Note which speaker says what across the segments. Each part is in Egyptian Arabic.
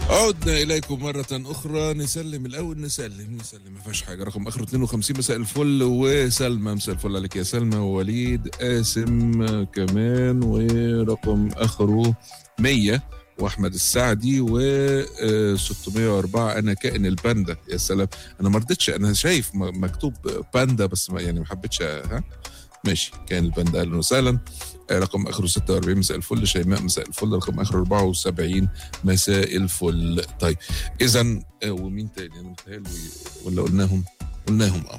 Speaker 1: عدنا اليكم مره اخرى نسلم الاول نسلم نسلم ما فيهاش حاجه رقم اخره 52 مساء الفل وسلمى مساء الفل عليك يا سلمى ووليد قاسم كمان ورقم اخره 100 واحمد السعدي و 604 انا كائن الباندا يا سلام انا ما رضيتش انا شايف م- مكتوب باندا بس ما يعني ما حبيتش ها ماشي كان الباندا اهلا وسهلا آه، رقم اخره 46 مساء الفل شيماء مساء الفل رقم اخره 74 مساء الفل طيب اذا آه، ومين تاني انا متهيألي ولا قلناهم قلناهم اه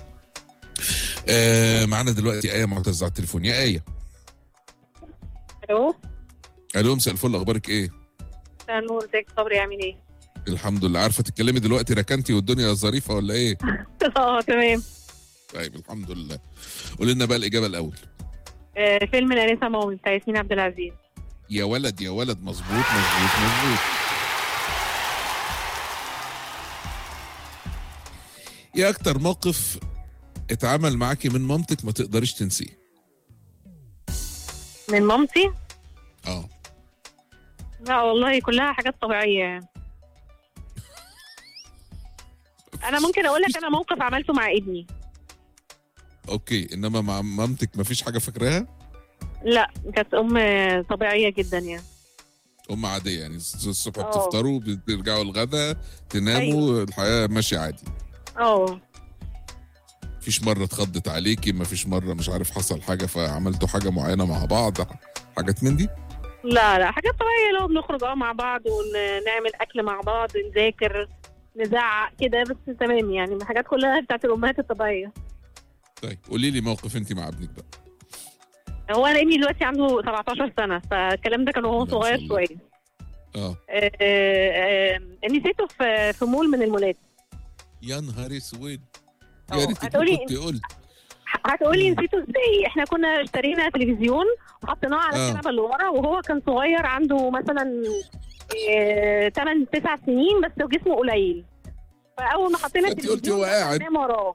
Speaker 1: آه، معانا دلوقتي ايه معتز على التليفون يا ايه
Speaker 2: الو
Speaker 1: الو مساء الفل اخبارك ايه
Speaker 2: مساء النور ازيك صبري عامل ايه؟
Speaker 1: الحمد لله عارفه تتكلمي دلوقتي ركنتي والدنيا ظريفه ولا ايه
Speaker 2: اه تمام
Speaker 1: طيب الحمد لله قولي لنا بقى الاجابه الاول
Speaker 2: آه فيلم الانسه مامي بتاع ياسمين عبد العزيز
Speaker 1: يا ولد يا ولد مظبوط مظبوط مظبوط ايه اكتر موقف اتعمل معاكي من مامتك ما تقدريش تنسيه
Speaker 2: من مامتي
Speaker 1: اه
Speaker 2: لا والله كلها حاجات طبيعيه يعني. انا ممكن اقول لك انا موقف عملته مع ابني
Speaker 1: اوكي انما مع مامتك ما فيش حاجه فاكراها
Speaker 2: لا كانت ام طبيعيه جدا يعني
Speaker 1: ام عاديه يعني الصبح
Speaker 2: اه.
Speaker 1: بتفطروا بترجعوا الغدا تناموا الحياه ماشيه عادي
Speaker 2: اه
Speaker 1: مفيش مره اتخضت عليكي ما فيش مره مش عارف حصل حاجه فعملتوا حاجه معينه مع بعض حاجات من دي
Speaker 2: لا لا حاجات طبيعيه لو بنخرج اه مع بعض ونعمل اكل مع بعض نذاكر نزعق كده بس تمام يعني الحاجات كلها بتاعت الامهات الطبيعيه
Speaker 1: طيب قولي لي موقف انت مع ابنك بقى
Speaker 2: هو انا ابني دلوقتي عنده 17 سنه فالكلام ده كان وهو
Speaker 1: ما شاء
Speaker 2: صغير
Speaker 1: الله.
Speaker 2: شويه
Speaker 1: اه
Speaker 2: آه، آه، آه، نسيته في في مول من المولات
Speaker 1: يا نهار اسود
Speaker 2: اه،
Speaker 1: يا ريتك
Speaker 2: هتقولي
Speaker 1: كنت قلت
Speaker 2: هتقولي نسيته ازاي احنا كنا اشترينا تلفزيون وحطيناه على
Speaker 1: اه.
Speaker 2: الكنبه اللي ورا وهو كان صغير عنده مثلا 8 9 سنين بس جسمه قليل فاول ما حطينا
Speaker 1: فانت قلتي هو
Speaker 2: التلفزيون
Speaker 1: قاعد.
Speaker 2: نام وراه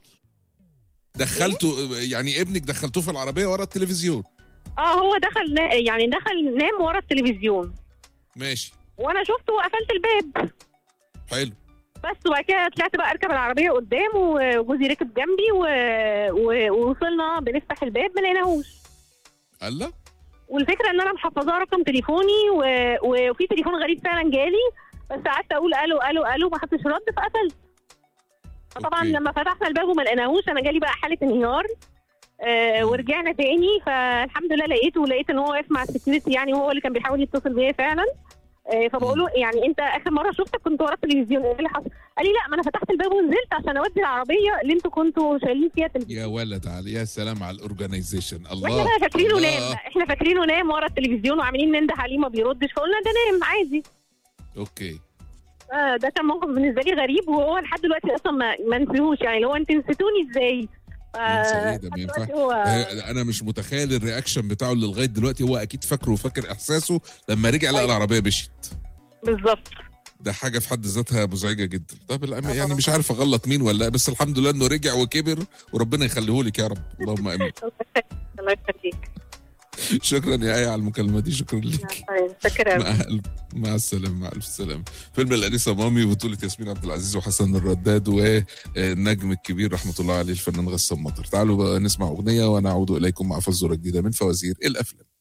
Speaker 1: دخلته يعني ابنك دخلتوه في العربيه ورا التلفزيون
Speaker 2: اه هو دخل نا- يعني دخل نام ورا التلفزيون
Speaker 1: ماشي
Speaker 2: وانا شفته وقفلت الباب
Speaker 1: حلو
Speaker 2: بس وبعد كده طلعت بقى اركب العربيه قدام وجوزي ركب جنبي و... و... ووصلنا بنفتح الباب ما لقيناهوش
Speaker 1: الله
Speaker 2: والفكره ان انا محفظاه رقم تليفوني و... و... وفي تليفون غريب فعلا جالي بس قعدت اقول الو الو الو ما حدش رد فقفلت فطبعا
Speaker 1: أوكي.
Speaker 2: لما فتحنا الباب وما لقيناهوش انا جالي بقى حاله انهيار آه
Speaker 1: مم.
Speaker 2: ورجعنا تاني فالحمد لله لقيته ولقيت ان هو واقف مع السكيورتي يعني وهو اللي كان بيحاول يتصل بيا فعلا آه فبقول له يعني انت اخر مره شفتك كنت ورا التلفزيون ايه اللي حصل؟ قال لي لا ما انا فتحت الباب ونزلت عشان اودي العربيه اللي انتوا كنتوا شايلين فيها التلفزيون
Speaker 1: يا ولد على يا سلام على الاورجنايزيشن الله
Speaker 2: واحنا بقى فاكرينه
Speaker 1: الله.
Speaker 2: نام احنا فاكرينه نام ورا التلفزيون وعاملين ننده عليه ما بيردش فقلنا ده نام عادي
Speaker 1: اوكي
Speaker 2: آه ده كان موقف بالنسبه لي غريب وهو لحد دلوقتي اصلا ما ما نسيهوش يعني اللي هو انت نسيتوني ازاي؟
Speaker 1: ننسى
Speaker 2: آه
Speaker 1: ايه ده ما
Speaker 2: لحد
Speaker 1: ينفعش
Speaker 2: دلوقتي هو
Speaker 1: آه، انا مش متخيل الرياكشن بتاعه اللي لغايه دلوقتي هو اكيد فاكره وفاكر احساسه لما رجع لقى العربيه مشيت
Speaker 2: بالظبط
Speaker 1: ده حاجه في حد ذاتها مزعجه جدا طب الأم- يعني مش عارف اغلط مين ولا بس الحمد لله انه رجع وكبر وربنا يخليه لك يا رب اللهم امين
Speaker 2: الله يخليك
Speaker 1: شكرا يا ايه على المكالمه دي شكرا لك
Speaker 2: شكرا
Speaker 1: مع ألف مع السلامه مع الف سلامه فيلم الانسه مامي بطوله ياسمين عبد العزيز وحسن الرداد والنجم الكبير رحمه الله عليه الفنان غسان مطر تعالوا بقى نسمع اغنيه ونعود اليكم مع فزوره جديده من فوازير الافلام